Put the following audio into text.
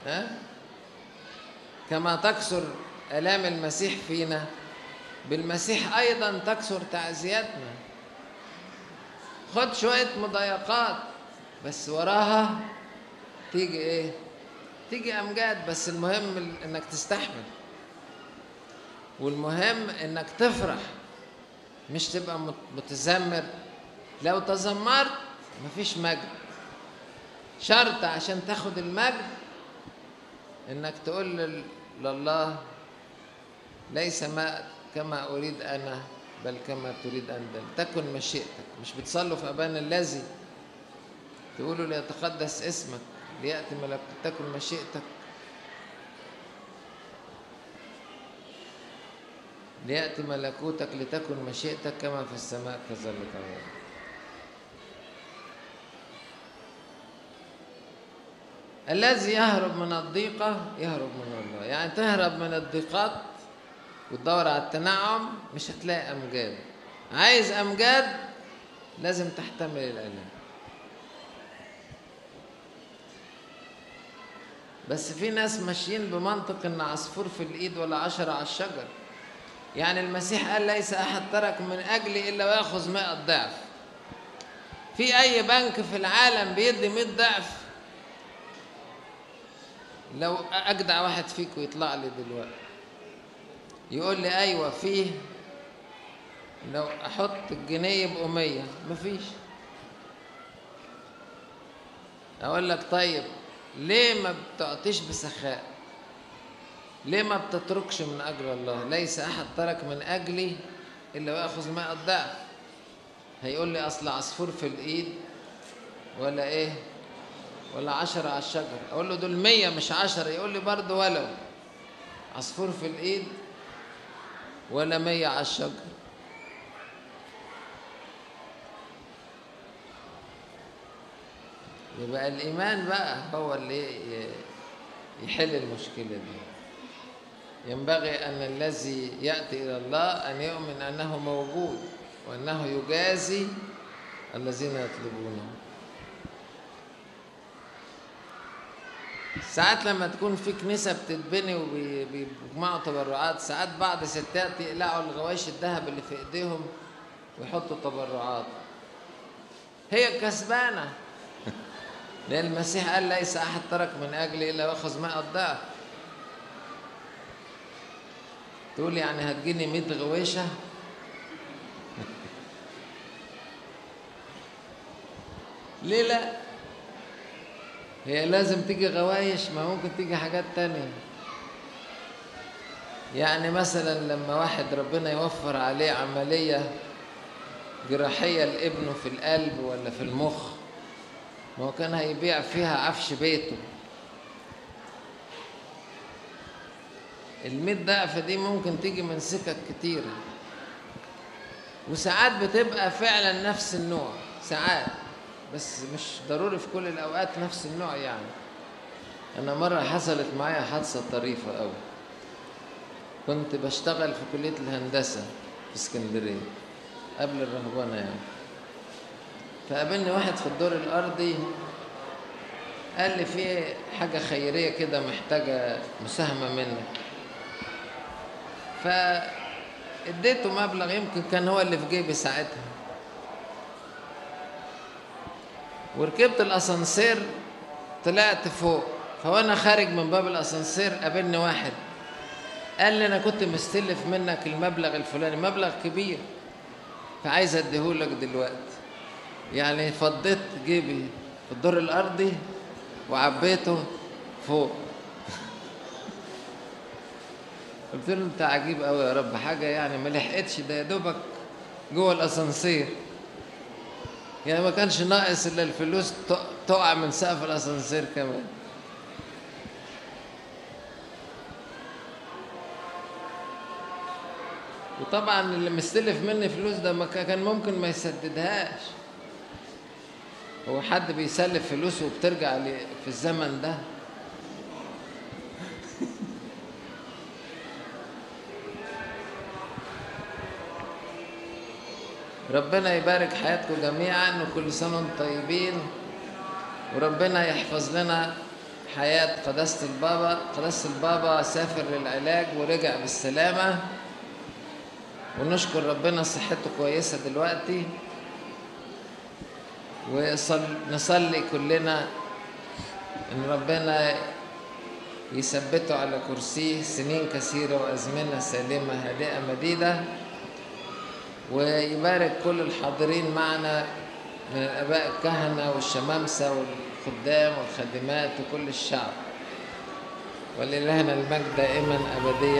ها كما تكثر آلام المسيح فينا بالمسيح أيضا تكثر تعزيتنا خد شوية مضايقات بس وراها تيجي ايه تيجي امجاد بس المهم ال- انك تستحمل والمهم انك تفرح مش تبقى مت- متذمر لو تذمرت مفيش مجد شرط عشان تاخد المجد انك تقول لل- لله ليس ما كما اريد انا بل كما تريد انت تكن مشيئتك مش بتصلوا في ابانا الذي تقولوا ليتقدس اسمك ليأتي ملكوتك تكن مشيئتك ليأتي ملكوتك لتكن مشيئتك كما في السماء كذلك على الأرض الذي يهرب من الضيقة يهرب من الله يعني تهرب من الضيقات وتدور على التنعم مش هتلاقي أمجاد عايز أمجاد لازم تحتمل الآلام بس في ناس ماشيين بمنطق ان عصفور في الايد ولا عشرة على الشجر يعني المسيح قال ليس احد ترك من اجلي الا وياخذ مئة ضعف في اي بنك في العالم بيدي 100 ضعف لو اجدع واحد فيكم يطلع لي دلوقتي يقول لي ايوه فيه لو احط الجنيه يبقوا 100 مفيش اقول لك طيب ليه ما بتعطيش بسخاء ليه ما بتتركش من اجل الله ليس احد ترك من اجلي الا وياخذ ماء الضعف هيقول لي اصل عصفور في الايد ولا ايه ولا عشرة على الشجر اقول له دول مية مش عشرة يقول لي برضه ولو عصفور في الايد ولا مية على الشجر يبقى الإيمان بقى هو اللي ي- يحل المشكلة دي ينبغي أن الذي يأتي إلى الله أن يؤمن أنه موجود وأنه يجازي الذين يطلبونه ساعات لما تكون في كنيسة بتتبني وبيجمعوا تبرعات ساعات بعض ستات يقلعوا الغوايش الذهب اللي في ايديهم ويحطوا تبرعات هي كسبانة لأن المسيح قال ليس أحد ترك من أجلي إلا وأخذ ماء الضعف تقول يعني هتجيني 100 غويشة ليه لا هي لازم تيجي غوايش ما ممكن تيجي حاجات تانية يعني مثلا لما واحد ربنا يوفر عليه عملية جراحية لابنه في القلب ولا في المخ ما هو كان هيبيع فيها عفش بيته الميت ضعف دي ممكن تيجي من سكك كتيرة وساعات بتبقى فعلا نفس النوع ساعات بس مش ضروري في كل الأوقات نفس النوع يعني أنا مرة حصلت معايا حادثة طريفة أوي كنت بشتغل في كلية الهندسة في اسكندرية قبل الرهبنة يعني فقابلني واحد في الدور الأرضي قال لي في حاجة خيرية كده محتاجة مساهمة منك فاديته مبلغ يمكن كان هو اللي في جيبي ساعتها وركبت الاسانسير طلعت فوق فوانا خارج من باب الاسانسير قابلني واحد قال لي انا كنت مستلف منك المبلغ الفلاني مبلغ كبير فعايز اديهولك دلوقتي يعني فضيت جيبي في الدور الارضي وعبيته فوق قلت له انت عجيب قوي يا رب حاجه يعني ما لحقتش ده يا دوبك جوه الاسانسير يعني ما كانش ناقص الا الفلوس تق- تقع من سقف الاسانسير كمان وطبعا اللي مستلف مني فلوس ده ما كا- كان ممكن ما يسددهاش هو حد بيسلف فلوسه وبترجع ل- في الزمن ده ربنا يبارك حياتكم جميعا وكل سنة وانتم طيبين وربنا يحفظ لنا حياة قداسة البابا قداسة البابا سافر للعلاج ورجع بالسلامة ونشكر ربنا صحته كويسة دلوقتي ونصلي كلنا إن ربنا يثبته على كرسيه سنين كثيرة وأزمنة سالمة هادئة مديدة ويبارك كل الحاضرين معنا من الآباء الكهنة والشمامسة والخدام والخادمات وكل الشعب ولإلهنا المجد دائما أبديا